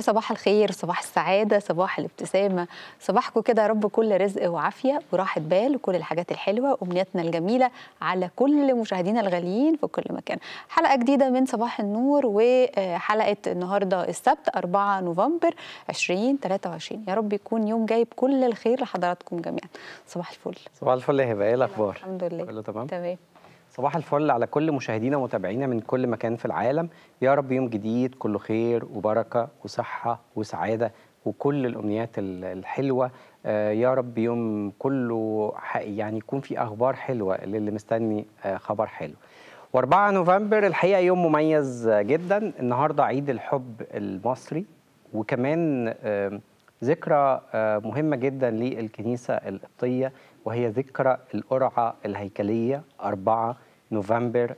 يا صباح الخير صباح السعادة صباح الابتسامة صباحكم كده يا رب كل رزق وعافية وراحة بال وكل الحاجات الحلوة وأمنياتنا الجميلة على كل مشاهدينا الغاليين في كل مكان حلقة جديدة من صباح النور وحلقة النهاردة السبت 4 نوفمبر 2023 يا رب يكون يوم جايب كل الخير لحضراتكم جميعا صباح الفل صباح الفل يا هبه ايه الاخبار الحمد لله كله تمام تمام صباح الفل على كل مشاهدينا ومتابعينا من كل مكان في العالم يا رب يوم جديد كله خير وبركه وصحه وسعاده وكل الامنيات ال- الحلوه آه، يا رب يوم كله ح- يعني يكون في اخبار حلوه للي مستني آه، خبر حلو و4 نوفمبر الحقيقه يوم مميز آه، جدا النهارده عيد الحب المصري وكمان آه، ذكرى آه، مهمه جدا للكنيسه القبطيه وهي ذكرى القرعه الهيكليه 4 نوفمبر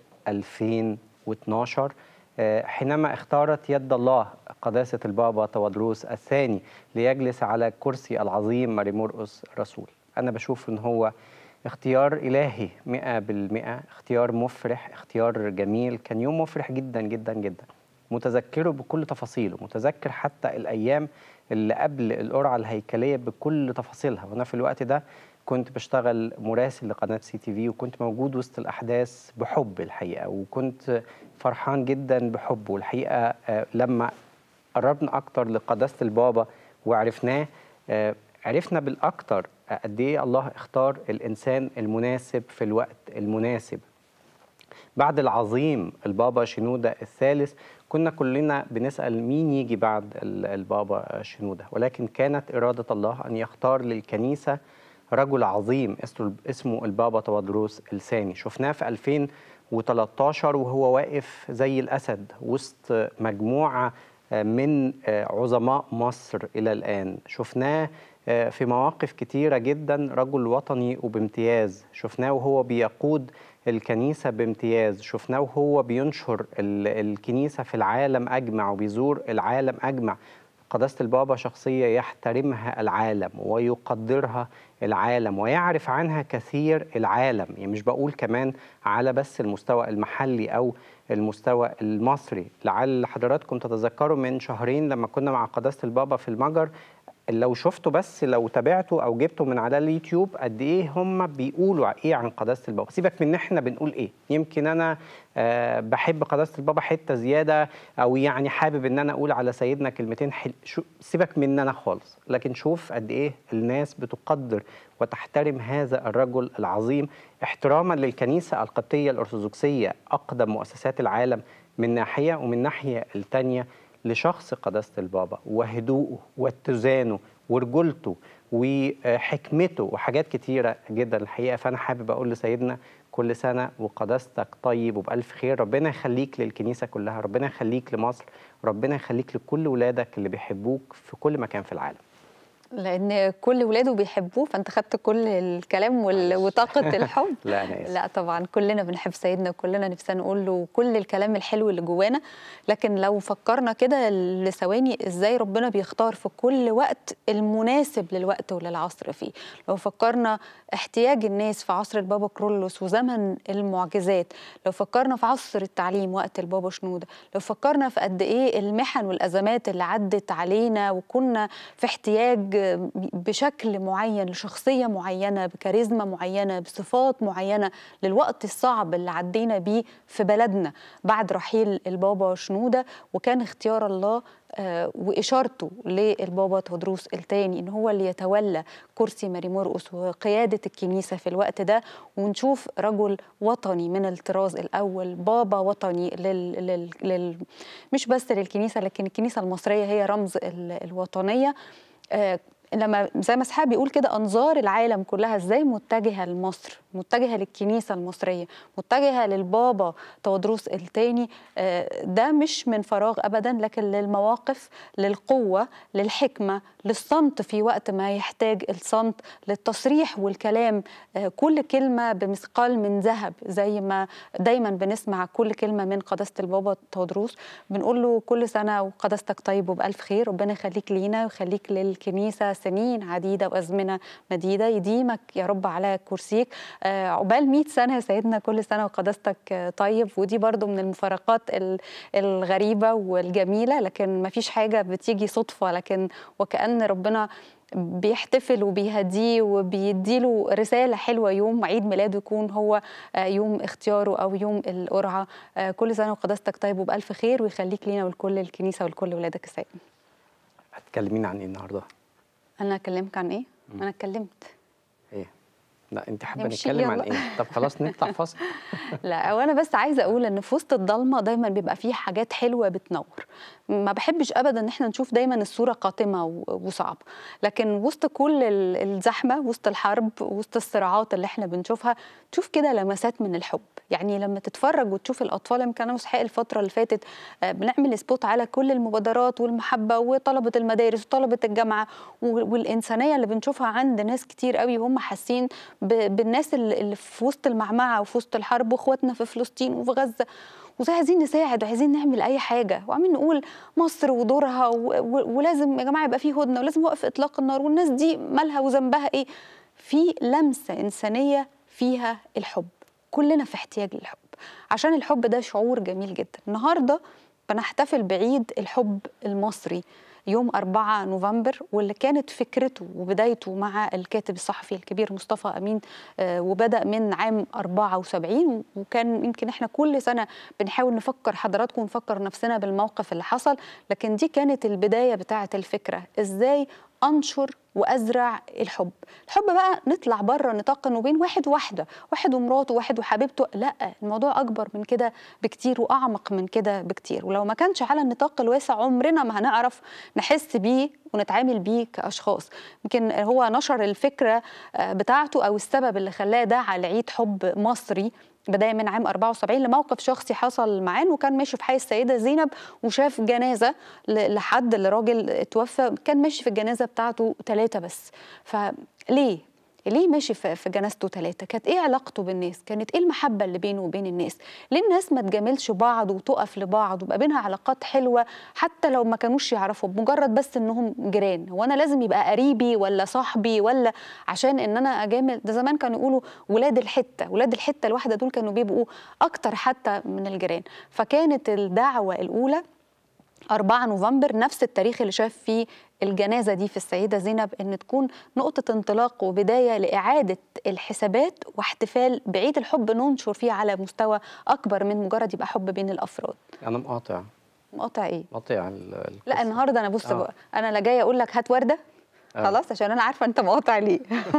2012 آه، حينما اختارت يد الله قداسه البابا تودروس الثاني ليجلس على كرسي العظيم ماري مرقس الرسول انا بشوف ان هو اختيار إلهي مئة بالمئة اختيار مفرح اختيار جميل كان يوم مفرح جدا جدا جدا متذكره بكل تفاصيله متذكر حتى الأيام اللي قبل القرعة الهيكلية بكل تفاصيلها وأنا في الوقت ده كنت بشتغل مراسل لقناة سي تي في وكنت موجود وسط الأحداث بحب الحقيقة وكنت فرحان جدا بحب والحقيقة آه، لما قربنا أكتر لقداسة البابا وعرفناه آه، عرفنا بالأكتر قد إيه الله اختار الإنسان المناسب في الوقت المناسب بعد العظيم البابا شنودة الثالث كنا كلنا بنسأل مين يجي بعد ال- البابا شنودة ولكن كانت إرادة الله أن يختار للكنيسة رجل عظيم اسمه- اسمه البابا تودروس الثاني شفناه في 2013 وهو واقف زي الأسد وسط مجموعة من عظماء مصر إلى الآن شفناه في مواقف كتيرة جدا رجل وطني وبامتياز شفناه وهو بيقود الكنيسة بامتياز شفناه وهو بينشر ال- الكنيسة في العالم أجمع وبيزور العالم أجمع قداسة البابا شخصية يحترمها العالم ويقدرها العالم ويعرف عنها كثير العالم يعني مش بقول كمان على بس المستوى المحلي أو المستوى المصري لعل حضراتكم تتذكروا من شهرين لما كنا مع قداسة البابا في المجر لو شفتوا بس لو تابعتوا او جبتوا من على اليوتيوب قد ايه هم بيقولوا ايه عن قداسه البابا سيبك من ان احنا بنقول ايه يمكن انا آه بحب قداسه البابا حته زياده او يعني حابب ان انا اقول على سيدنا كلمتين حل... شو سيبك من انا خالص لكن شوف قد ايه الناس بتقدر وتحترم هذا الرجل العظيم احتراما للكنيسه القبطيه الارثوذكسيه اقدم مؤسسات العالم من ناحيه ومن ناحيه الثانيه لشخص قداسة البابا وهدوءه واتزانه ورجولته وحكمته وحاجات كتيرة جدا الحقيقة فأنا حابب أقول لسيدنا كل سنة وقداستك طيب وبألف خير ربنا يخليك للكنيسة كلها ربنا يخليك لمصر ربنا يخليك لكل ولادك اللي بيحبوك في كل مكان في العالم لان كل ولاده بيحبوه فانت خدت كل الكلام وال- وطاقه الحب لا أنا آسف لا طبعا كلنا بنحب سيدنا وكلنا نفسنا نقول له كل الكلام الحلو اللي جوانا لكن لو فكرنا كده لثواني ازاي ربنا بيختار في كل وقت المناسب للوقت وللعصر فيه لو فكرنا احتياج الناس في عصر البابا كرولوس وزمن المعجزات لو فكرنا في عصر التعليم وقت البابا شنودة لو فكرنا في قد ايه المحن والازمات اللي عدت علينا وكنا في احتياج بشكل معين لشخصيه معينه بكاريزما معينه بصفات معينه للوقت الصعب اللي عدينا بيه في بلدنا بعد رحيل البابا شنوده وكان اختيار الله آه، واشارته للبابا تودروس الثاني ان هو اللي يتولى كرسي ماري مرقس وقياده الكنيسه في الوقت ده ونشوف رجل وطني من الطراز الاول بابا وطني لل... لل... لل... مش بس للكنيسه لكن الكنيسه المصريه هي رمز ال... الوطنيه آه، لما زي ما اسحاق بيقول كده انظار العالم كلها ازاي متجهه لمصر متجهه للكنيسه المصريه متجهه للبابا تودروس الثاني ده مش من فراغ ابدا لكن للمواقف للقوه للحكمه للصمت في وقت ما يحتاج الصمت للتصريح والكلام آه، كل كلمه بمثقال من ذهب زي ما دايما بنسمع كل كلمه من قداسه البابا تودروس بنقول له كل سنه وقداستك طيب وبالف خير ربنا يخليك لينا ويخليك للكنيسه سنين عديدة وأزمنة مديدة يديمك يا رب على كرسيك آه، عقبال 100 سنة يا سيدنا كل سنة وقداستك آه، طيب ودي برضو من المفارقات ال- الغريبة والجميلة لكن ما فيش حاجة بتيجي صدفة لكن وكأن ربنا بيحتفل وبيهديه وبيديله رسالة حلوة يوم عيد ميلاده يكون هو آه، يوم اختياره أو يوم القرعة آه، كل سنة وقداستك طيب وبألف خير ويخليك لينا ولكل الكنيسة ولكل ولادك السيد هتكلمينا عن ايه النهارده؟ أنا أكلمك عن إيه؟ أنا اتكلمت ايه؟ لا انت حابه نمشي، نتكلم عن يلا. ايه؟ طب خلاص نطلع فاصل لا وانا بس عايزه اقول ان في وسط الضلمه دايما بيبقى فيه حاجات حلوه بتنور ما بحبش ابدا ان احنا نشوف دايما الصوره قاتمه و- وصعبه لكن وسط كل ال- الزحمه وسط الحرب وسط الصراعات اللي احنا بنشوفها تشوف كده لمسات من الحب يعني لما تتفرج وتشوف الاطفال يمكن انا مستحق الفتره اللي فاتت آه، بنعمل سبوت على كل المبادرات والمحبه وطلبه المدارس وطلبه الجامعه و- والانسانيه اللي بنشوفها عند ناس كتير قوي وهم حاسين ب- بالناس اللي اللي في وسط المعمعه وفي وسط الحرب واخواتنا في فلسطين وفي غزه وزي عايزين نساعد وعايزين نعمل اي حاجه وعمالين نقول مصر ودورها و- و- ولازم يا جماعه يبقى في هدنه ولازم نوقف اطلاق النار والناس دي مالها وذنبها ايه في لمسه انسانيه فيها الحب كلنا في احتياج للحب عشان الحب ده شعور جميل جدا النهارده بنحتفل بعيد الحب المصري يوم 4 نوفمبر واللي كانت فكرته وبدايته مع الكاتب الصحفي الكبير مصطفى امين آه، وبدا من عام 74 وكان يمكن احنا كل سنه بنحاول نفكر حضراتكم ونفكر نفسنا بالموقف اللي حصل لكن دي كانت البدايه بتاعه الفكره ازاي انشر وازرع الحب الحب بقى نطلع بره نطاق انه بين واحد وواحده واحد ومراته واحد وحبيبته لا الموضوع اكبر من كده بكتير واعمق من كده بكتير ولو ما كانش على النطاق الواسع عمرنا ما هنعرف نحس بيه ونتعامل بيه كاشخاص يمكن هو نشر الفكره آه، بتاعته او السبب اللي خلاه ده على عيد حب مصري بداية من عام 74 لموقف شخصي حصل معاه وكان ماشي في حي السيدة زينب وشاف جنازة ل- لحد لراجل اتوفى كان ماشي في الجنازة بتاعته ثلاثة بس فليه؟ ليه ماشي في في جنازته ثلاثة؟ كانت ايه علاقته بالناس؟ كانت ايه المحبة اللي بينه وبين الناس؟ ليه الناس ما تجاملش بعض وتقف لبعض ويبقى بينها علاقات حلوة حتى لو ما كانوش يعرفوا بمجرد بس انهم جيران، هو انا لازم يبقى قريبي ولا صاحبي ولا عشان ان انا اجامل ده زمان كانوا يقولوا ولاد الحتة، ولاد الحتة الواحدة دول كانوا بيبقوا اكتر حتى من الجيران، فكانت الدعوة الاولى 4 نوفمبر نفس التاريخ اللي شاف فيه الجنازة دي في السيدة زينب إن تكون نقطة انطلاق وبداية لإعادة الحسابات واحتفال بعيد الحب ننشر فيه على مستوى أكبر من مجرد يبقى حب بين الأفراد انا مقاطع مقاطع إيه؟ مقاطع ال- القصة. لا النهارده انا بص آه. بقى انا لا جايه اقول لك هات ورده آه. خلاص عشان انا عارفه انت مقاطع ليه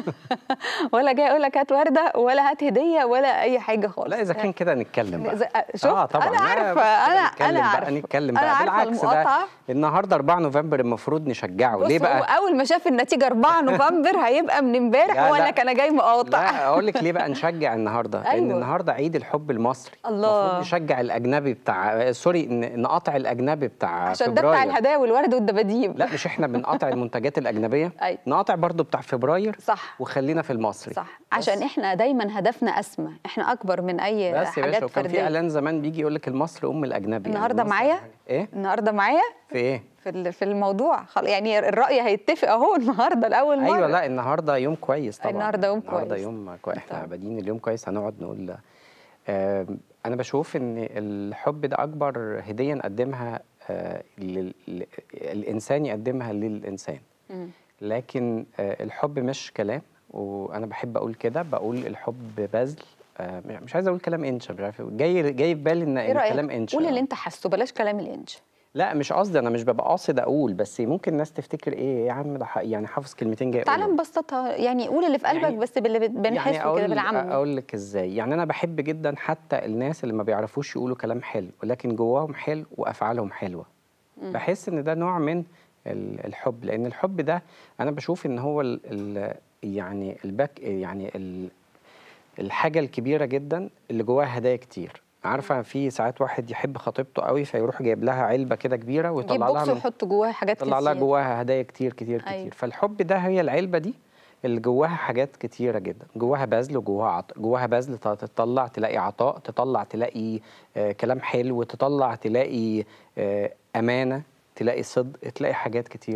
ولا جايه اقول لك هات ورده ولا هات هديه ولا اي حاجه خالص لا اذا كان كده نتكلم بقى إذا- شفت اه طبعا انا لا، عارفه بس كده انا نتكلم انا بقى عارفه نتكلم انا بقى عارفه بالعكس ده المقاطعه النهارده 4 نوفمبر المفروض نشجعه بص ليه هو بقى؟ اول ما شاف النتيجه 4 نوفمبر هيبقى من امبارح لا، هو لا. لك انا جاي مقاطع لا اقول لك ليه بقى نشجع النهارده لان أيوة. النهارده عيد الحب المصري الله. المفروض نشجع الاجنبي بتاع سوري ن- نقاطع الاجنبي بتاع عشان ده بتاع فبراير الهدايا والورد والدباديب لا مش احنا بنقاطع المنتجات الاجنبيه أيوة. نقاطع برضو بتاع فبراير صح وخلينا في المصري صح عشان بس. احنا دايما هدفنا اسمى احنا اكبر من اي بس يا حاجات باشا وكان في فرديه اعلان زمان بيجي يقول لك المصري ام الاجنبي النهارده المصري معايا؟ حاجة. ايه النهارده معايا في ايه في ال- في الموضوع خل- يعني الرأي هيتفق اهو النهارده لاول مره ايوه لا النهارده يوم كويس طبعا النهاردة يوم النهارده كويس. يوم كويس احنا طبعا. بادئين اليوم كويس هنقعد نقول آم، انا بشوف ان الحب ده اكبر هديه نقدمها آه، لل- ل- الانسان يقدمها للانسان مم. لكن آه، الحب مش كلام وانا بحب اقول كده بقول الحب بذل آه، مش عايز اقول كلام انشا مش عارف إيه. جاي جاي في بالي ان ايه إن كلام رايك انشا قول اللي انت حاسه بلاش كلام الانش لا مش قصدي انا مش ببقى قاصد اقول بس ممكن الناس تفتكر ايه يا عم ده ح- يعني حافظ كلمتين جاي تعالى أقولهم. نبسطها يعني قول اللي في قلبك يعني- بس باللي بت- بنحسه كده اقول بالعام اقول لك ازاي يعني انا بحب جدا حتى الناس اللي ما بيعرفوش يقولوا كلام حلو ولكن جواهم حلو وافعالهم حلوه بحس ان ده نوع من ال- الحب لان الحب ده انا بشوف ان هو ال ال يعني الباك يعني ال الحاجه الكبيره جدا اللي جواها هدايا كتير عارفه في ساعات واحد يحب خطيبته قوي فيروح جايب لها علبه كده كبيره جيب ويطلع لها بوكس من وحط جواه حاجات طلع لها كتير. جواها هدايا كتير كتير كتير أيوة. فالحب ده هي العلبه دي اللي جواها حاجات كتيره جدا جواها بذل وجواها عط... جواها بذل ت- تطلع تلاقي عطاء تطلع تلاقي آه كلام حلو تطلع تلاقي آه امانه تلاقي صدق تلاقي حاجات كتيره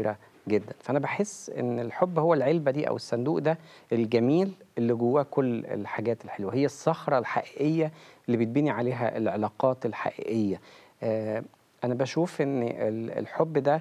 جدا فانا بحس ان الحب هو العلبه دي او الصندوق ده الجميل اللي جواه كل الحاجات الحلوه هي الصخره الحقيقيه اللي بتبني عليها العلاقات الحقيقيه آه انا بشوف ان ال- الحب ده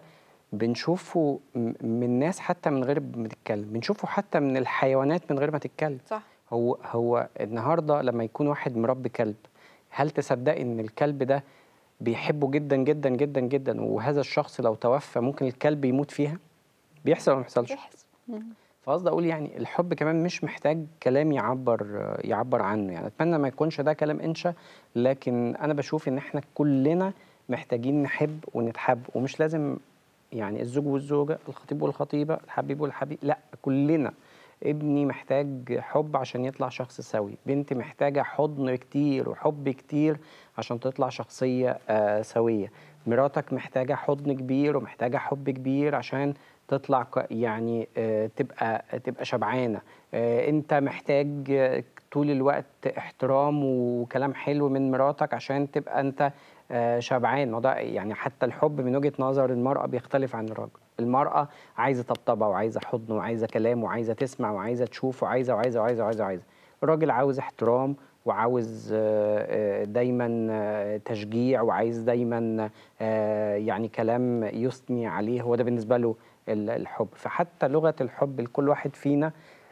بنشوفه م- من ناس حتى من غير ما تتكلم بنشوفه حتى من الحيوانات من غير ما تتكلم صح هو هو النهارده لما يكون واحد مربي كلب هل تصدقي ان الكلب ده بيحبه جدا جدا جدا جدا وهذا الشخص لو توفى ممكن الكلب يموت فيها بيحصل ولا ما بيحصلش يحس مم. فقصدي اقول يعني الحب كمان مش محتاج كلام يعبر يعبر عنه يعني اتمنى ما يكونش ده كلام انشا لكن انا بشوف ان احنا كلنا محتاجين نحب ونتحب ومش لازم يعني الزوج والزوجه الخطيب والخطيبه الحبيب والحبيب لا كلنا ابني محتاج حب عشان يطلع شخص سوي بنتي محتاجة حضن كتير وحب كتير عشان تطلع شخصية آه سوية مراتك محتاجة حضن كبير ومحتاجة حب كبير عشان تطلع ك- يعني آه تبقى تبقى شبعانة آه انت محتاج آه، طول الوقت احترام وكلام حلو من مراتك عشان تبقى انت آه، شبعان وده يعني حتى الحب من وجهة نظر المرأة بيختلف عن الراجل المرأة عايزة طبطبة وعايزة حضن وعايزة كلام وعايزة تسمع وعايزة تشوف وعايزة وعايزة وعايزة وعايزة وعايزة الراجل عاوز احترام وعاوز آه، آه، دايما آه، تشجيع وعايز دايما آه، يعني كلام يثني عليه هو ده بالنسبة له ال- الحب فحتى لغة الحب لكل واحد فينا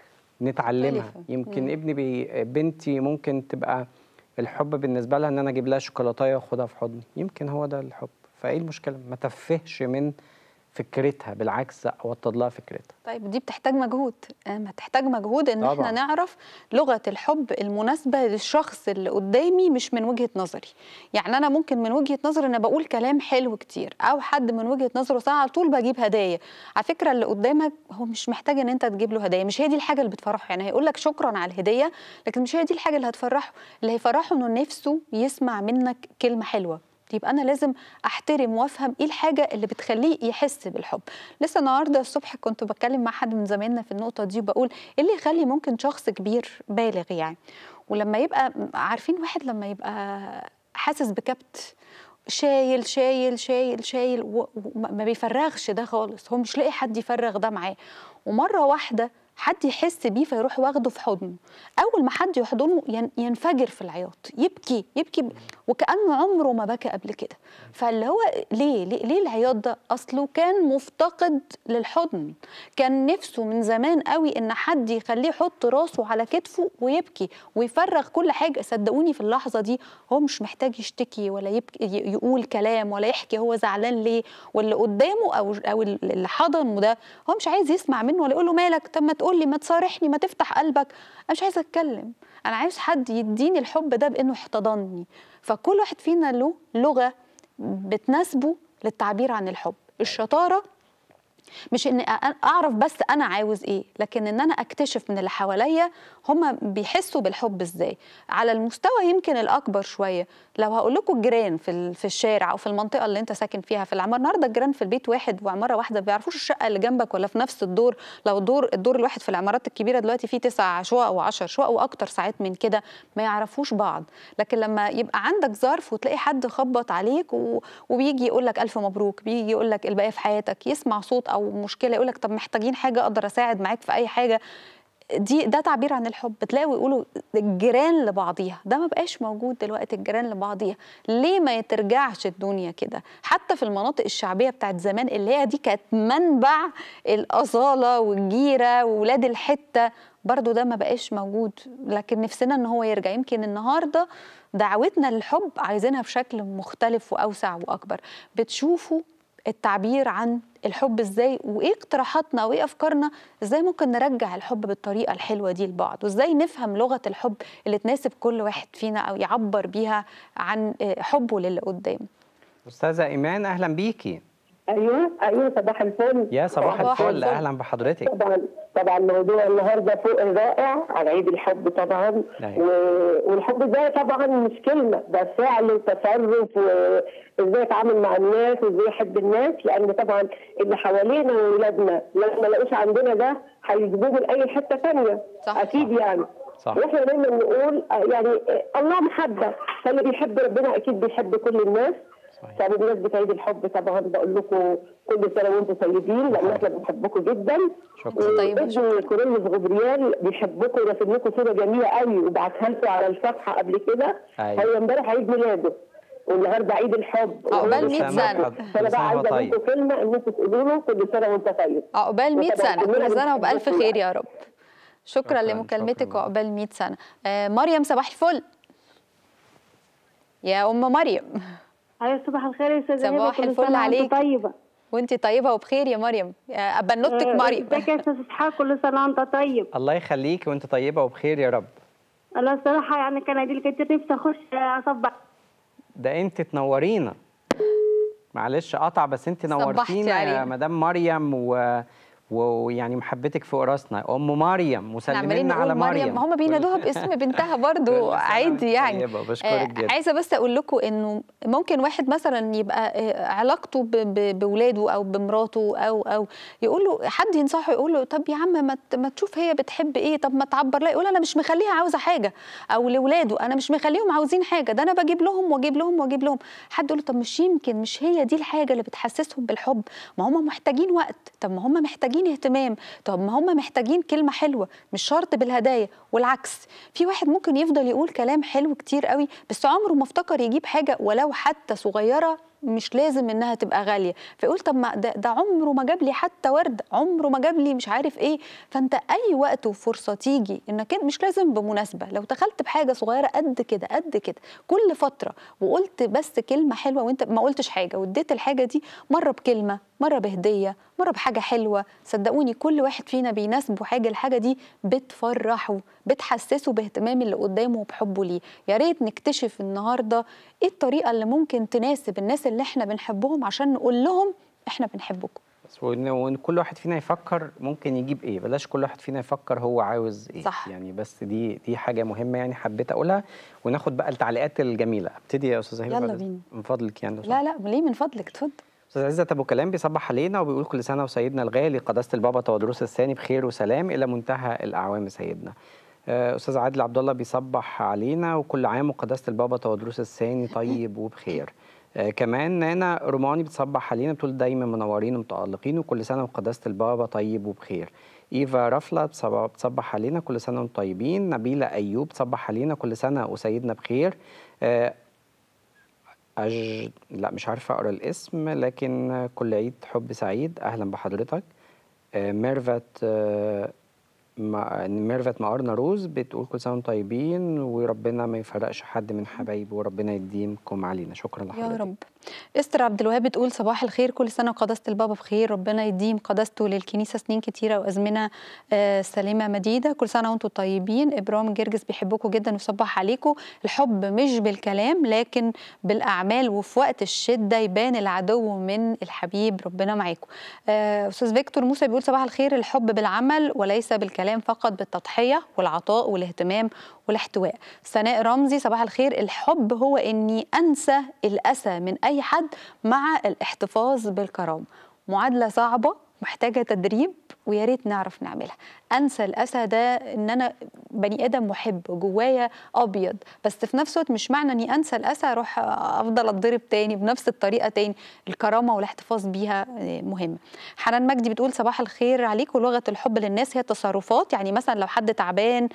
نتعلمها مختلفة. يمكن مم. ابني بي بنتي ممكن تبقى الحب بالنسبه لها ان انا اجيب لها شوكولاتايه واخدها في حضني يمكن هو ده الحب فايه المشكله ما تفهش من فكرتها بالعكس اوطد لها فكرتها طيب دي بتحتاج مجهود آه، ما تحتاج مجهود ان طبعاً. احنا نعرف لغه الحب المناسبه للشخص اللي قدامي مش من وجهه نظري يعني انا ممكن من وجهه نظري انا بقول كلام حلو كتير او حد من وجهه نظره ساعه على طول بجيب هدايا على فكره اللي قدامك هو مش محتاج ان انت تجيب له هدايا مش هي دي الحاجه اللي بتفرحه يعني هيقول لك شكرا على الهديه لكن مش هي دي الحاجه اللي هتفرحه اللي هيفرحه انه نفسه يسمع منك كلمه حلوه يبقى انا لازم احترم وافهم ايه الحاجه اللي بتخليه يحس بالحب لسه النهارده الصبح كنت بتكلم مع حد من زمايلنا في النقطه دي بقول ايه اللي يخلي ممكن شخص كبير بالغ يعني ولما يبقى عارفين واحد لما يبقى حاسس بكبت شايل شايل شايل شايل و- وما ما بيفرغش ده خالص هو مش لاقي حد يفرغ ده معاه ومره واحده حد يحس بيه فيروح واخده في حضنه اول ما حد يحضنه ين- ينفجر في العياط يبكي يبكي ب- وكانه عمره ما بكى قبل كده فاللي هو ليه ليه, ليه العياط ده اصله كان مفتقد للحضن كان نفسه من زمان قوي ان حد يخليه يحط راسه على كتفه ويبكي ويفرغ كل حاجه صدقوني في اللحظه دي هو مش محتاج يشتكي ولا يبكي ي- يقول كلام ولا يحكي هو زعلان ليه واللي قدامه او او اللي حضنه ده هو مش عايز يسمع منه ولا يقول له مالك طب ما تقول لي ما تصارحني ما تفتح قلبك انا مش عايزه اتكلم انا عايز حد يديني الحب ده بانه احتضنني فكل واحد فينا له لغه بتناسبه للتعبير عن الحب الشطاره مش ان أ- اعرف بس انا عاوز ايه لكن ان انا اكتشف من اللي حواليا هم بيحسوا بالحب ازاي على المستوى يمكن الاكبر شويه لو هقول لكم الجيران في ال- في الشارع او في المنطقه اللي انت ساكن فيها في العماره النهارده الجيران في البيت واحد وعماره واحده ما بيعرفوش الشقه اللي جنبك ولا في نفس الدور لو الدور الدور الواحد في العمارات الكبيره دلوقتي فيه تسع شقق و10 شقق واكتر ساعات من كده ما يعرفوش بعض لكن لما يبقى عندك ظرف وتلاقي حد خبط عليك و... وبيجي يقول لك الف مبروك بيجي يقول لك الباقي في حياتك يسمع صوت او مشكله يقول لك طب محتاجين حاجه اقدر اساعد معاك في اي حاجه دي ده تعبير عن الحب بتلاقوا يقولوا الجيران لبعضيها ده ما بقاش موجود دلوقتي الجيران لبعضيها ليه ما يترجعش الدنيا كده حتى في المناطق الشعبيه بتاعت زمان اللي هي دي كانت منبع الاصاله والجيره وولاد الحته برضو ده ما بقاش موجود لكن نفسنا ان هو يرجع يمكن النهارده دعوتنا للحب عايزينها بشكل مختلف واوسع واكبر بتشوفوا التعبير عن الحب ازاي وايه اقتراحاتنا وايه افكارنا ازاي ممكن نرجع الحب بالطريقه الحلوه دي لبعض وازاي نفهم لغه الحب اللي تناسب كل واحد فينا او يعبر بيها عن آه، حبه للي قدامه استاذه ايمان اهلا بيكي ايوه ايوه صباح الفل يا صباح صباح الفل الفل. اهلا بحضرتك طبعا طبعا موضوع النهارده فوق الرائع على عيد الحب طبعا أيوة. و... والحب ده طبعا مش كلمه ده فعل وتصرف وازاي اتعامل مع الناس وازاي احب الناس لان طبعا اللي حوالينا واولادنا لو ما لقوش عندنا ده هيجيبوه من اي حته ثانيه صح. اكيد يعني صح واحنا دايما نقول آه، يعني آه، الله محبه فاللي بيحب ربنا اكيد بيحب كل الناس صحيح. فبمناسبه عيد الحب طبعا بقول لكم كل سنه وانتم طيبين لان احنا بنحبكم جدا شكرا طيب، وابن كورنيوس غبريال بيحبكم وراسم لكم صوره جميله قوي وبعتها لكم على الصفحه قبل كده أيوة. هو امبارح عيد ميلاده والنهارده عيد الحب عقبال وهو 100 بيحبكم. سنة. فانا كل سنة بقى عايزه وهو اقول لكم كلمه ان انتم تقولوا له كل سنه وانت طيب عقبال 100 وطبعاً سنة كلنا كل سنة وبألف بنحبكم خير يا رب شكرا شكراً، لمكالمتك شكراً. وعقبال 100 سنة آه مريم صباح الفل يا أم مريم ايوه صباح الخير يا استاذه هبه صباح كل الفل سنة وأنت عليك. طيبه وانت طيبة وبخير يا مريم آه، بنوتك آه، مريم ازيك يا استاذ اسحاق كل سنه وانت طيب الله يخليك وانت طيبه وبخير يا رب انا الصراحه يعني كان عيد الكتير نفسي اخش اصبح ده انت تنورينا معلش قطع بس انت صبحتي نورتينا يا علينا. مدام مريم و ويعني محبتك في راسنا ام مريم احنا عمالين مسلمين نقول على مريم مريم ما هم بينادوها باسم بنتها برضو كل سنة عادي وانت يعني طيبة، بشكرك آه، جدا. عايزه بس اقول لكم انه ممكن واحد مثلا يبقى آه، علاقته ب- ب- بولاده او بمراته او او يقول له حد ينصحه يقول له طب يا عم ما ت- ما تشوف هي بتحب ايه طب ما تعبر لها يقول انا مش مخليها عاوزه حاجه او لاولاده انا مش مخليهم عاوزين حاجه ده انا بجيب لهم واجيب لهم واجيب لهم حد يقول له طب مش يمكن مش هي دي الحاجه اللي بتحسسهم بالحب ما هم محتاجين وقت طب ما هم محتاجين اهتمام طب ما هم محتاجين كلمه حلوه مش شرط بالهدايا والعكس في واحد ممكن يفضل يقول كلام حلو كتير قوي بس عمره ما افتكر يجيب حاجه ولو حتى صغيره مش لازم انها تبقى غاليه فيقول طب ما ده, ده عمره ما جاب لي حتى ورد عمره ما جاب لي مش عارف ايه فانت اي وقت وفرصه تيجي انك انت مش لازم بمناسبه لو دخلت بحاجه صغيره قد كده قد كده كل فتره وقلت بس كلمه حلوه وانت ما قلتش حاجه واديت الحاجه دي مره بكلمه مره بهديه مره بحاجه حلوه صدقوني كل واحد فينا بيناسبه حاجه الحاجه دي بتفرحه بتحسسه باهتمام اللي قدامه وبحبه ليه يا ريت نكتشف النهارده ايه الطريقه اللي ممكن تناسب الناس اللي احنا بنحبهم عشان نقول لهم احنا بنحبكم بس وإن وإن كل واحد فينا يفكر ممكن يجيب ايه بلاش كل واحد فينا يفكر هو عاوز ايه صح. يعني بس دي دي حاجه مهمه يعني حبيت اقولها وناخد بقى التعليقات الجميله ابتدي يا استاذه هبه يلا بعد- بينا. من فضلك يعني لو لا لا ليه من فضلك اتفضل استاذ عزت ابو كلام بيصبح علينا وبيقول كل سنه وسيدنا الغالي قداسه البابا تودروس الثاني بخير وسلام الى منتهى الاعوام سيدنا آه، استاذ عادل عبد الله بيصبح علينا وكل عام وقداسه البابا تودروس الثاني طيب وبخير آه، كمان نانا روماني بتصبح علينا بتقول دايما منورين ومتالقين وكل سنه وقداسه البابا طيب وبخير ايفا رفله بتصب- بتصبح علينا كل سنه وانتم طيبين نبيله ايوب بتصبح علينا كل سنه وسيدنا بخير آه، أج... لا مش عارفة أقرأ الاسم لكن كل عيد حب سعيد أهلا بحضرتك آه، ميرفت آه، ما- ميرفت مقارنة روز بتقول كل سنة وانتم طيبين وربنا ما يفرقش حد من حبايبه وربنا يديمكم علينا شكرا لحضرتك يا رب استر عبد الوهاب بتقول صباح الخير كل سنه وقداسه البابا بخير ربنا يديم قداسته للكنيسه سنين كتيره وازمنه آه، سليمه مديده كل سنه وانتم طيبين ابراهيم جرجس بيحبكم جدا ويصبح عليكم الحب مش بالكلام لكن بالاعمال وفي وقت الشده يبان العدو من الحبيب ربنا معاكم آه، استاذ فيكتور موسى بيقول صباح الخير الحب بالعمل وليس بالكلام فقط بالتضحيه والعطاء والاهتمام والاحتواء سناء رمزي صباح الخير الحب هو اني انسى الاسى من اي حد مع الاحتفاظ بالكرامه معادله صعبه محتاجه تدريب ويا ريت نعرف نعملها انسى الاسى ده ان انا بني ادم محب جوايا ابيض بس في نفس الوقت مش معنى اني انسى الاسى اروح افضل اتضرب تاني بنفس الطريقه تاني الكرامه والاحتفاظ بيها آه، مهمه حنان مجدي بتقول صباح الخير عليكم لغه الحب للناس هي التصرفات يعني مثلا لو حد تعبان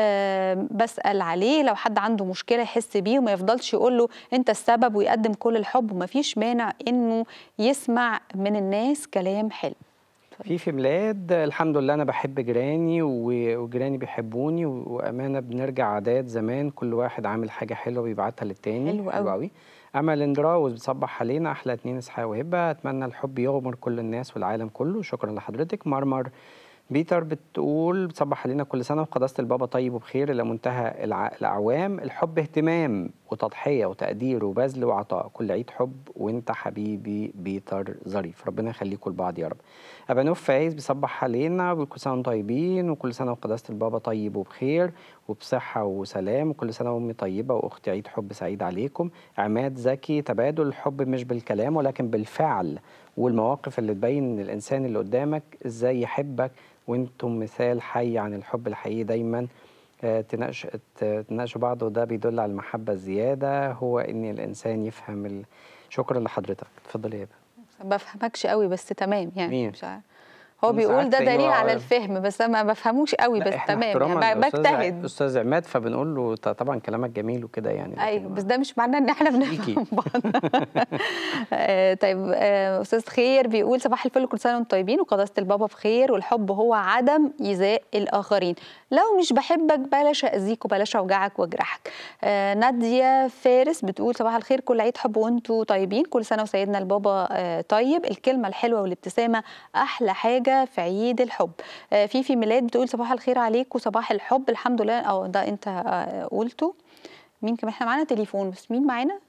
آه، بسال عليه لو حد عنده مشكله يحس بيه وما يفضلش يقول له انت السبب ويقدم كل الحب ومفيش مانع انه يسمع من الناس كلام حلو في في بلاد الحمد لله انا بحب جيراني و- وجيراني بيحبوني و- وامانه بنرجع عادات زمان كل واحد عامل حاجه حلوه بيبعتها للتاني حلو أوي. قوي امل اندراوز بتصبح علينا احلى اتنين اسحاق وهبه اتمنى الحب يغمر كل الناس والعالم كله شكرا لحضرتك مرمر بيتر بتقول بتصبح علينا كل سنه وقداسه البابا طيب وبخير الى منتهى الع... الاعوام الحب اهتمام وتضحيه وتقدير وبذل وعطاء كل عيد حب وانت حبيبي بيتر ظريف ربنا يخليكم لبعض يا رب ابانوف فايز بيصبح علينا وكل سنه وانتم طيبين وكل سنه وقداسه البابا طيب وبخير وبصحه وسلام وكل سنه وامي طيبه واختي عيد حب سعيد عليكم عماد زكي تبادل الحب مش بالكلام ولكن بالفعل والمواقف اللي تبين ان الانسان اللي قدامك ازاي يحبك وانتم مثال حي عن الحب الحقيقي دايما آه، تناقش ت- تناقشوا بعض وده بيدل على المحبة الزيادة هو إن الإنسان يفهم ال- شكرا لحضرتك اتفضلي يا هبه ما بفهمكش قوي بس تمام يعني مين؟ مش عارف هو أنا بيقول ساعات ده تلاقيه دليل على هو- الفهم بس انا ما بفهموش قوي لا، بس إحنا تمام احتراما يعني ب- لأستاذ ع- بجتهد استاذ عماد فبنقول له ط- طبعا كلامك جميل وكده يعني لكن ايوه ما- بس ده مش معناه ان احنا ليكي. بنفهم بعض آه، طيب آه، استاذ خير بيقول صباح الفل كل سنه وانتم طيبين وقداسه البابا بخير والحب هو عدم ايذاء الاخرين لو مش بحبك بلاش اذيك وبلاش اوجعك واجرحك آه، ناديه فارس بتقول صباح الخير كل عيد حب وانتم طيبين كل سنه وسيدنا البابا آه، طيب الكلمه الحلوه والابتسامه احلى حاجه في عيد الحب آه، فيفي ميلاد بتقول صباح الخير عليك وصباح الحب الحمد لله اه ده انت آه، قلته مين كمان احنا معانا تليفون بس مين معانا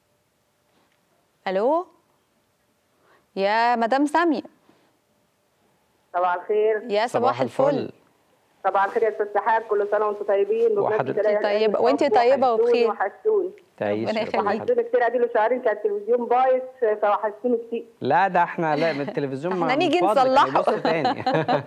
الو يا مدام سامية صباح الخير يا صباح, الفل صباح الخير يا استاذ سحاب كل سنه وانتم طيبين وحضرتك بجد كده طيبة. يعني وانت الحب طيبة وحشتوني وبخير. وحشتوني تعيش ربنا ربنا يخليك. يخليك. وحشتوني كتير اديله شهرين كان التلفزيون بايظ فوحشتوني كتير لا ده احنا لا من التلفيزيون احنا ما- نيجي من فضلك نصلحه. نبص تاني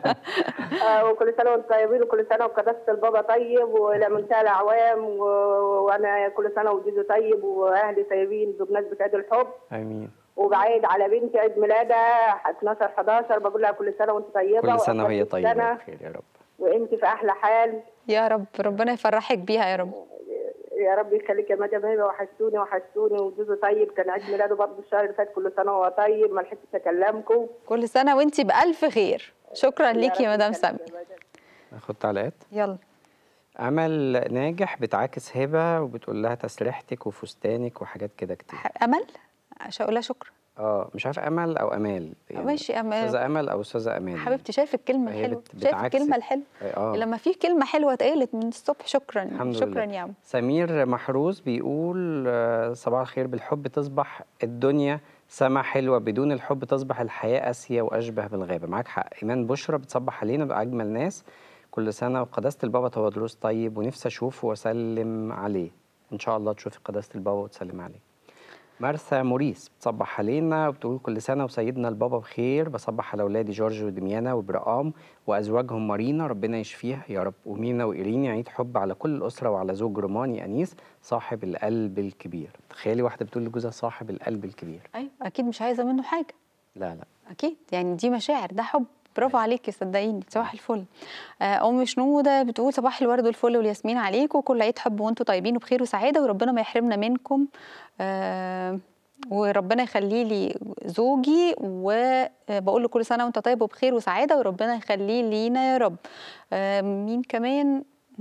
آه وكل سنه وانتم طيبين وكل سنه وقداسه البابا طيب ولمنتهى الاعوام و... وانا كل سنه وجوزي طيب واهلي طيبين بمناسبه عيد الحب امين وبعيد على بنتي عيد ميلادها 12 11 بقول لها كل سنه وانت طيبه كل سنه وهي وأخواتك طيبه سنة بخير يا رب وانت في احلى حال يا رب ربنا يفرحك بيها يا رب يا رب يخليك يا مدام هبه وحشتوني وحشتوني وجوزي طيب كان عيد ميلاده برضه الشهر اللي فات كل سنه وهو طيب ما لحقتش اكلمكم كل سنة وانتي بألف خير شكرا ليكي يا رب مدام يخليك سامية يا مدام. ناخد تعليقات يلا امل ناجح بتعاكس هبه وبتقول لها تسريحتك وفستانك وحاجات كده كتير ح- أمل مش هقول لها شكرا اه مش عارف امل او امال ماشي، أمال. استاذه امل او استاذه امان حبيبتي شايف الكلمة فهي الحلوة بت- شايف بتعكسك. الكلمة الحلوة اه لما في كلمة حلوة اتقالت من الصبح شكرا الحمد شكرا لله. يا عم سمير محروس بيقول آه، صباح الخير بالحب تصبح الدنيا سما حلوة بدون الحب تصبح الحياة قاسية وأشبه بالغابة معاك حق إيمان بشرى بتصبح علينا بأجمل ناس كل سنة وقداسة البابا تودروس طيب ونفسي أشوفه وأسلم عليه إن شاء الله تشوفي قداسة البابا وتسلم عليه مرسى موريس بتصبح علينا وبتقول كل سنة وسيدنا البابا بخير بصبح على أولادي جورج ودميانا وبرقام وأزواجهم مارينا ربنا يشفيها يا رب ومينا وإيريني عيد حب على كل الأسرة وعلى زوج روماني أنيس صاحب القلب الكبير تخيلي واحدة بتقول لجوزها صاحب القلب الكبير أيوة أكيد مش عايزة منه حاجة لا لا اكيد يعني دي مشاعر ده حب برافو عليكي صدقيني صباح الفل آه، ام شنوده بتقول صباح الورد والفل والياسمين عليكم كل عيد حب وانتم طيبين وبخير وسعاده وربنا ما يحرمنا منكم آه، وربنا يخلي لي زوجي وبقول له كل سنه وانت طيب وبخير وسعاده وربنا يخليه لينا يا رب آه، مين كمان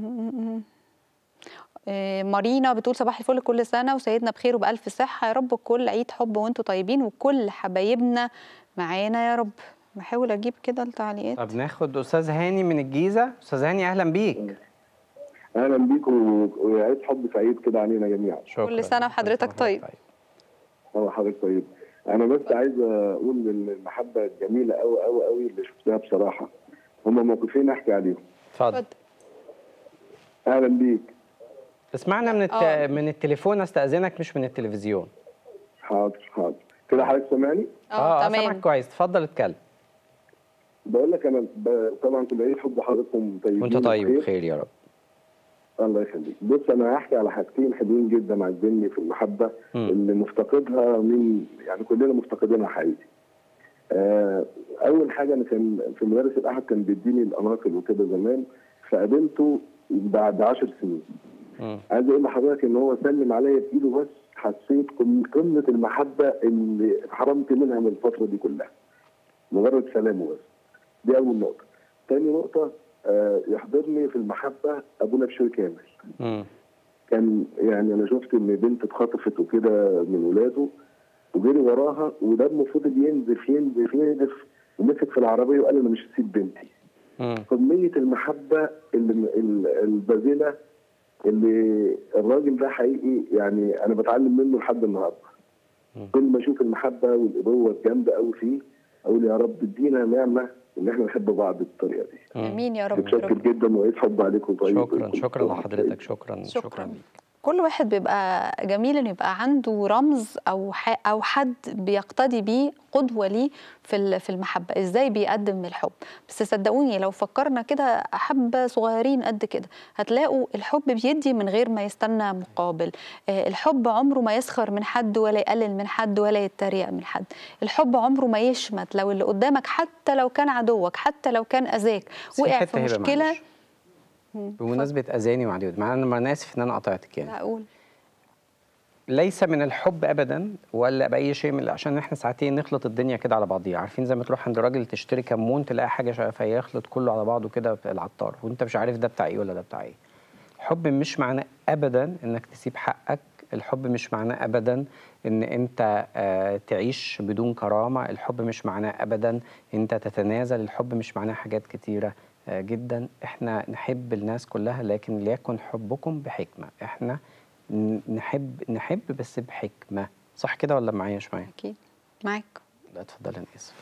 آه، مارينا بتقول صباح الفل كل سنه وسيدنا بخير وبالف صحه يا رب كل عيد حب وانتم طيبين وكل حبايبنا معانا يا رب بحاول اجيب كده التعليقات طب ناخد أستاذ هاني من الجيزة أستاذ هاني أهلا بيك اهلا بيكم وعيد حب سعيد كده علينا جميعا شكرا كل سنة وحضرتك طيب. هو حضرتك طيب انا بس عايز اقول ان المحبه الجميله قوي قوي قوي اللي شفتها بصراحه هما موقفين احكي عليهم اتفضل اتفضل اهلا بيك اسمعنا من الت... آه. من التليفون استاذنك مش من التلفزيون حاضر حاضر كده حضرتك سامعني اه سامعك تمام كويس اتفضل اتكلم بقول لك انا ب... طبعا كل عيد حب حضراتكم طيبين وانت طيب وبخير. بخير يا رب الله يخليك بص انا هحكي على حاجتين حلوين جدا عاجبني في المحبه مم. اللي مفتقدها من يعني كلنا مفتقدينها حقيقي آه، اول حاجه انا كان في مدرس الاحد كان بيديني الاناقل وكده زمان فقابلته بعد عشر سنين مم. عايز اقول لحضرتك ان هو سلم عليا بايده بس حسيت قم- قمه المحبه اللي اتحرمت منها من الفتره دي كلها مجرد سلامه بس دي اول نقطه تاني نقطه آه، يحضرني في المحبه ابونا بشوي كامل مم. كان يعني انا شفت ان بنت اتخطفت وكده من ولاده وجري وراها ودمه فضل ينزف ينزف ينزف ومسك في العربيه وقال انا مش هسيب بنتي مم. كميه المحبه اللي ال- الباذله اللي الراجل ده حقيقي يعني انا بتعلم منه لحد النهارده مم. كل ما اشوف المحبه والابوه الجامده قوي فيه اقول يا رب ادينا نعمه ان احنا نحب بعض بالطريقه دي مم. امين يا رب متشكر رب. جدا وعيد حب عليكم طيب شكرا شكرا لحضرتك شكرا شكراً. شكرا ليك كل واحد بيبقى جميل ان يبقى عنده رمز او ح- او حد بيقتدي بيه قدوه ليه في ال- في المحبه ازاي بيقدم الحب بس صدقوني لو فكرنا كده حبه صغيرين قد كده هتلاقوا الحب بيدي من غير ما يستنى مقابل آه، الحب عمره ما يسخر من حد ولا يقلل من حد ولا يتريق من حد الحب عمره ما يشمت لو اللي قدامك حتى لو كان عدوك حتى لو كان اذاك بس في وقع حتة في هبة مشكله معلش. بمناسبة أذاني وعديود مع أنا أنا آسف إن أنا قطعتك يعني لا اقول ليس من الحب ابدا ولا باي شيء من عشان احنا ساعتين نخلط الدنيا كده على بعضيها عارفين زي ما تروح عند راجل تشتري كمون تلاقي حاجه شا- فيخلط كله على بعضه كده في العطار وانت مش عارف ده بتاع ايه ولا ده بتاع ايه الحب مش معناه ابدا انك تسيب حقك الحب مش معناه ابدا ان انت آه، تعيش بدون كرامه الحب مش معناه ابدا ان انت تتنازل الحب مش معناه حاجات كتيره آه، جدا احنا نحب الناس كلها لكن ليكن حبكم بحكمه احنا ن- نحب نحب بس بحكمه صح كده ولا معايا مش معايا اكيد معاك لا اتفضل انا اسف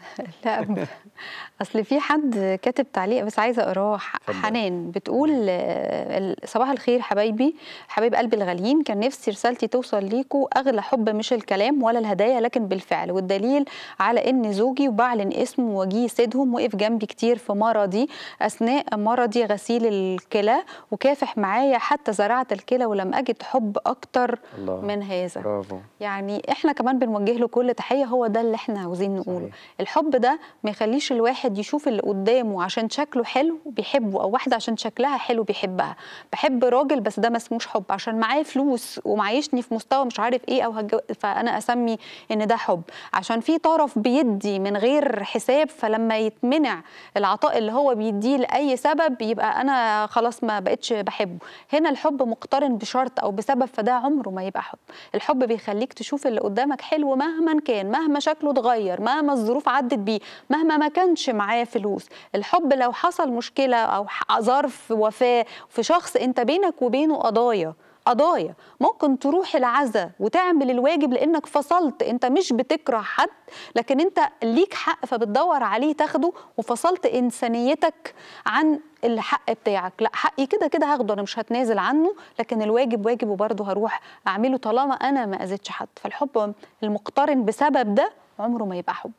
لا اصل في حد كاتب تعليق بس عايزه اقراه ح- اتفضل. حنان بتقول آه، ال- صباح الخير حبايبي حبايب قلبي الغاليين كان نفسي رسالتي توصل ليكوا اغلى حب مش الكلام ولا الهدايا لكن بالفعل والدليل على ان زوجي وبعلن اسمه وجيه سيدهم وقف جنبي كتير في مرضي اثناء مرضي غسيل الكلى وكافح معايا حتى زرعت الكلى ولم اجد حب اكتر الله من هذا برافو يعني احنا كمان بنوجه له كل تحيه هو ده اللي احنا عاوزين نقوله صحيح. الحب ده ما يخليش الواحد يشوف اللي قدامه عشان شكله حلو بيحبه او واحده عشان شكلها حلو بيحبها بحب راجل بس ده ما اسموش حب عشان معاه فلوس ومعيشني في مستوى مش عارف ايه او هجو... فانا اسمي ان ده حب عشان في طرف بيدي من غير حساب فلما يتمنع العطاء اللي هو بيديه لاي سبب يبقى انا خلاص ما بقتش بحبه هنا الحب مقترن بشرط او بسبب فده عمره ما يبقى حب الحب بيخليك تشوف اللي قدامك حلو مهما كان مهما شكله اتغير مهما الظروف عدت بيه مهما ما كانش معاه فلوس الحب لو حصل مشكله او ح- ظرف وفاه في شخص انت بينك وبينه قضايا قضايا ممكن تروح العزا وتعمل الواجب لانك فصلت انت مش بتكره حد لكن انت ليك حق فبتدور عليه تاخده وفصلت انسانيتك عن الحق بتاعك لا حقي كده كده هاخده انا مش هتنازل عنه لكن الواجب واجب وبرضه هروح اعمله طالما انا ما اذيتش حد فالحب المقترن بسبب ده عمره ما يبقى حب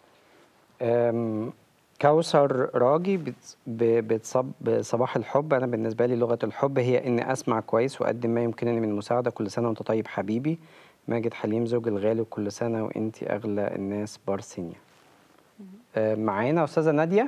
أم، كوثر راجي بت- ب- بتصب بصباح الحب انا بالنسبه لي لغه الحب هي اني اسمع كويس واقدم ما يمكنني من مساعده كل سنه وانت طيب حبيبي ماجد حليم زوج الغالي وكل سنه وانت اغلى الناس بارسينيا أم، معانا استاذه ناديه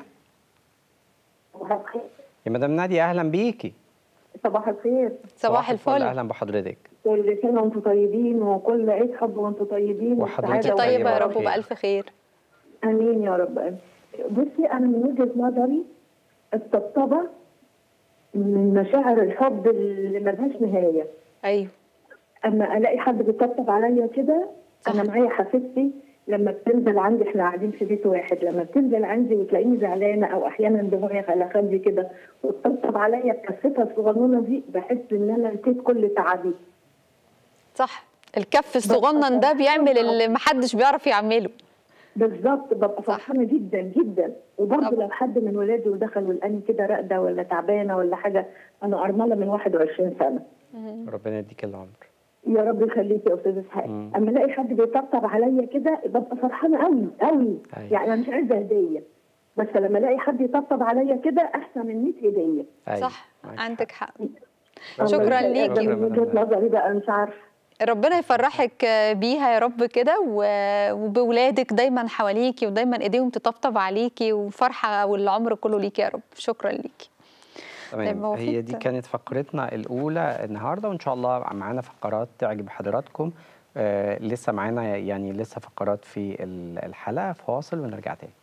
يا مدام ناديه اهلا بيكي صباح الخير صباح الفل اهلا بحضرتك كل سنه وانتم طيبين وكل عيد حب وانتم طيبين وحضرتك والسعادة طيبة طيبه يا رب بخير. وبالف خير امين يا رب بصي انا من وجهه نظري الطبطبه من مشاعر الحب اللي ملهاش نهايه ايوه اما الاقي حد بيطبطب عليا كده انا صح. معايا حفيدتي لما بتنزل عندي احنا قاعدين في بيت واحد لما بتنزل عندي وتلاقيني زعلانه او احيانا دموعي على خدي كده وتطبطب عليا بكفتها الصغنونه دي بحس ان انا نسيت كل تعبي صح الكف الصغنن ده بيعمل اللي محدش بيعرف يعمله بالظبط ببقى فرحانه جدا جدا وبرضه طبعا. لو حد من ولادي ودخل ولقاني كده راقده ولا تعبانه ولا حاجه انا ارمله من 21 سنه ربنا يديك العمر يا رب يخليك يا استاذ اسحاق مم. اما الاقي حد بيطبطب عليا كده ببقى فرحانه قوي قوي أيوة. يعني انا مش عايزه هديه بس لما الاقي حد يطبطب عليا كده احسن من 100 هديه أيوة، صح معاك عندك حق حق. شكراً ربنا- ليكي. ده ربنا- من وجهه نظري بقى مش عارفه ربنا يفرحك بيها يا رب كده و- وبولادك دايما حواليكي ودايما ايديهم تطبطب عليكي وفرحه والعمر كله ليكي يا رب شكرا ليكي طيب، تمام هو هي في دي ت- كانت فقرتنا الاولى النهارده وان شاء الله معانا فقرات تعجب حضراتكم آه لسه معانا يعني لسه فقرات في ال- الحلقه فاصل ونرجع تاني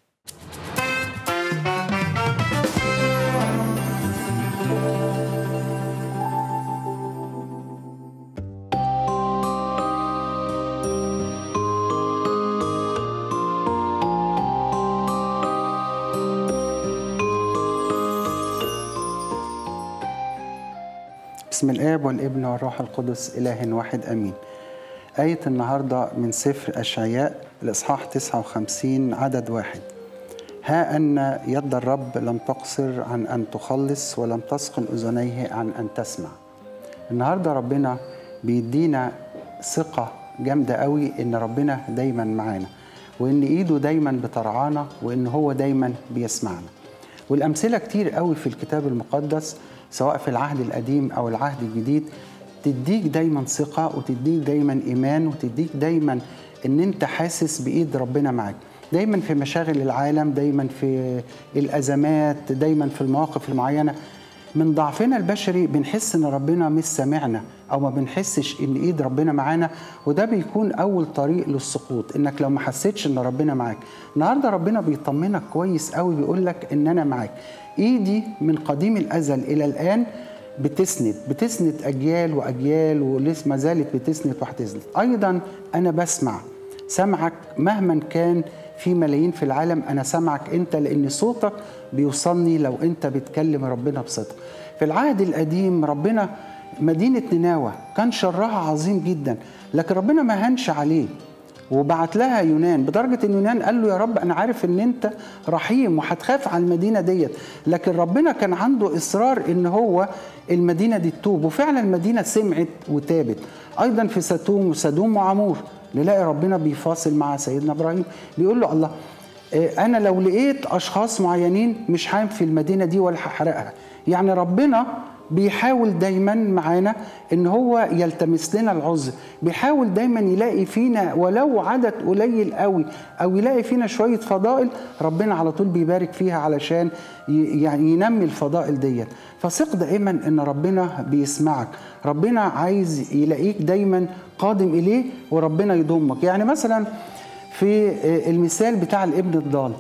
بسم الآب والابن والروح القدس إله واحد أمين آية النهاردة من سفر أشعياء الإصحاح 59 عدد واحد ها أن يد الرب لم تقصر عن أن تخلص ولم تثقل أذنيه عن أن تسمع النهارده ربنا بيدينا ثقه جامده قوي ان ربنا دايما معانا وان ايده دايما بترعانا وان هو دايما بيسمعنا والامثله كتير قوي في الكتاب المقدس سواء في العهد القديم او العهد الجديد تديك دايما ثقه وتديك دايما ايمان وتديك دايما ان انت حاسس بايد ربنا معاك دايما في مشاغل العالم دايما في الازمات دايما في المواقف المعينه من ضعفنا البشري بنحس ان ربنا مش سامعنا او ما بنحسش ان ايد ربنا معانا وده بيكون اول طريق للسقوط انك لو ما حسيتش ان ربنا معاك النهارده ربنا بيطمنك كويس قوي بيقول لك ان انا معاك ايدي من قديم الازل الى الان بتسند بتسند اجيال واجيال ولسه ما زالت بتسند وهتسند ايضا انا بسمع سمعك مهما كان في ملايين في العالم انا سامعك انت لان صوتك بيوصلني لو انت بتكلم ربنا بصدق في العهد القديم ربنا مدينه نينوى كان شرها عظيم جدا لكن ربنا ما هنش عليه وبعت لها يونان بدرجة ان يونان قال له يا رب انا عارف ان انت رحيم وهتخاف على المدينة ديت لكن ربنا كان عنده اصرار ان هو المدينة دي تتوب وفعلا المدينة سمعت وتابت ايضا في سدوم وسدوم وعمور نلاقي ربنا بيفاصل مع سيدنا ابراهيم بيقول له الله آه، انا لو لقيت اشخاص معينين مش هنفي المدينة دي ولا هحرقها يعني ربنا بيحاول دايما معانا ان هو يلتمس لنا العذر بيحاول دايما يلاقي فينا ولو عدد قليل قوي او يلاقي فينا شويه فضائل ربنا على طول بيبارك فيها علشان ي- يعني ينمي الفضائل ديت فثق دائما ان ربنا بيسمعك ربنا عايز يلاقيك دايما قادم اليه وربنا يضمك يعني مثلا في المثال بتاع الابن الضال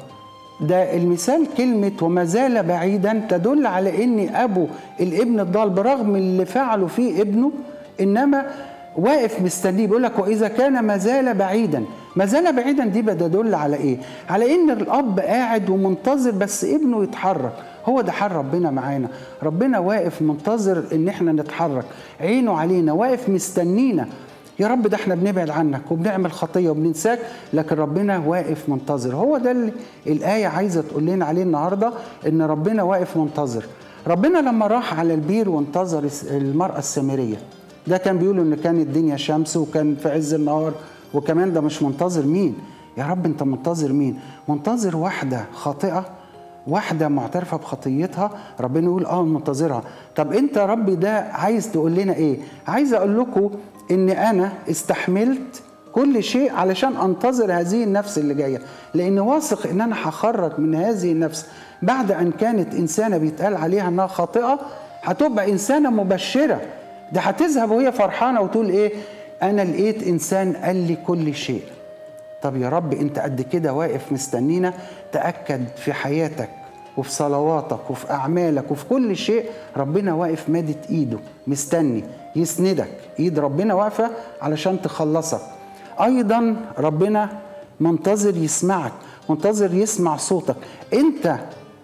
ده المثال كلمة وما زال بعيدا تدل على ان ابو الابن الضال برغم اللي فعله فيه ابنه انما واقف مستنيه بيقول لك واذا كان ما زال بعيدا ما زال بعيدا دي بتدل على ايه على ان الاب قاعد ومنتظر بس ابنه يتحرك هو ده حال ربنا معانا ربنا واقف منتظر ان احنا نتحرك عينه علينا واقف مستنينا يا رب ده احنا بنبعد عنك وبنعمل خطيه وبننساك لكن ربنا واقف منتظر هو ده اللي الايه عايزه تقول لنا عليه النهارده ان ربنا واقف منتظر ربنا لما راح على البير وانتظر المراه السامريه ده كان بيقولوا ان كانت الدنيا شمس وكان في عز النهار وكمان ده مش منتظر مين يا رب انت منتظر مين منتظر واحده خاطئه واحده معترفه بخطيتها ربنا يقول اه منتظرها طب انت يا رب ده عايز تقول لنا ايه عايز اقول لكم ان انا استحملت كل شيء علشان انتظر هذه النفس اللي جايه لان واثق ان انا هخرج من هذه النفس بعد ان كانت انسانه بيتقال عليها انها خاطئه هتبقى انسانه مبشره ده هتذهب وهي فرحانه وتقول ايه انا لقيت انسان قال لي كل شيء طب يا رب انت قد كده واقف مستنينا تاكد في حياتك وفي صلواتك وفي اعمالك وفي كل شيء ربنا واقف مادد ايده مستني يسندك ايد ربنا واقفه علشان تخلصك ايضا ربنا منتظر يسمعك منتظر يسمع صوتك انت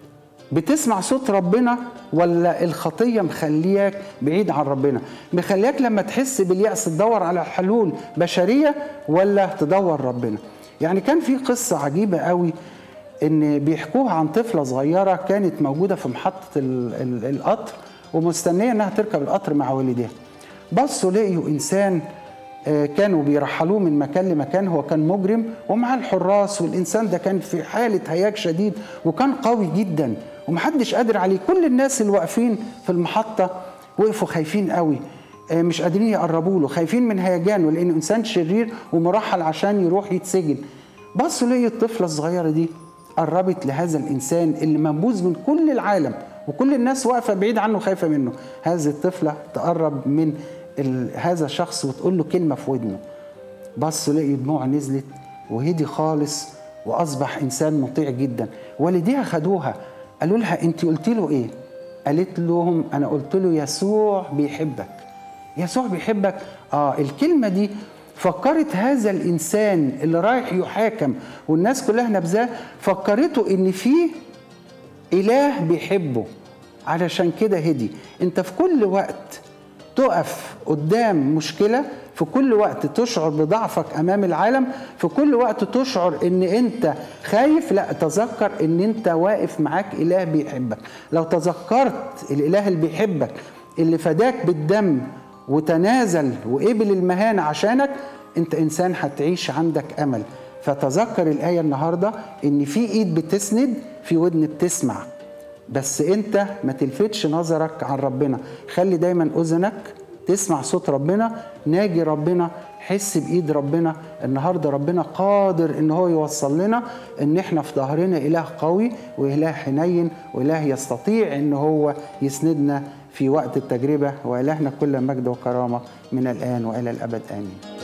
بتسمع صوت ربنا ولا الخطيه مخلياك بعيد عن ربنا مخلياك لما تحس باليأس تدور على حلول بشريه ولا تدور ربنا يعني كان في قصه عجيبه قوي ان بيحكوها عن طفله صغيره كانت موجوده في محطه ال- ال- القطر ومستنيه انها تركب القطر مع والديها بصوا لقيوا انسان آه، كانوا بيرحلوه من مكان لمكان هو كان مجرم ومعاه الحراس والانسان ده كان في حاله هياج شديد وكان قوي جدا ومحدش قادر عليه كل الناس اللي واقفين في المحطه وقفوا خايفين قوي آه، مش قادرين يقربوا له خايفين من هيجانه لانه انسان شرير ومرحل عشان يروح يتسجن بصوا لقي الطفله الصغيره دي قربت لهذا الانسان اللي منبوذ من كل العالم وكل الناس واقفه بعيد عنه خايفه منه هذه الطفله تقرب من ال- هذا الشخص وتقول له كلمه في ودنه بص لقي دموع نزلت وهدي خالص واصبح انسان مطيع جدا والديها خدوها قالوا لها انت قلت له ايه قالت لهم انا قلت له يسوع بيحبك يسوع بيحبك اه الكلمه دي فكرت هذا الانسان اللي رايح يحاكم والناس كلها نبذاه فكرته ان فيه اله بيحبه علشان كده هدي انت في كل وقت تقف قدام مشكلة في كل وقت تشعر بضعفك أمام العالم في كل وقت تشعر إن أنت خايف لا تذكر إن أنت واقف معاك إله بيحبك لو تذكرت الإله اللي بيحبك اللي فداك بالدم وتنازل وقبل المهانة عشانك انت انسان هتعيش عندك امل فتذكر الآية النهاردة ان في ايد بتسند في ودن بتسمع بس انت ما تلفتش نظرك عن ربنا خلي دايما اذنك تسمع صوت ربنا ناجي ربنا حس بايد ربنا النهارده ربنا قادر ان هو يوصل لنا ان احنا في ظهرنا اله قوي واله حنين واله يستطيع ان هو يسندنا في وقت التجربه والهنا كل مجد وكرامه من الان والى الابد امين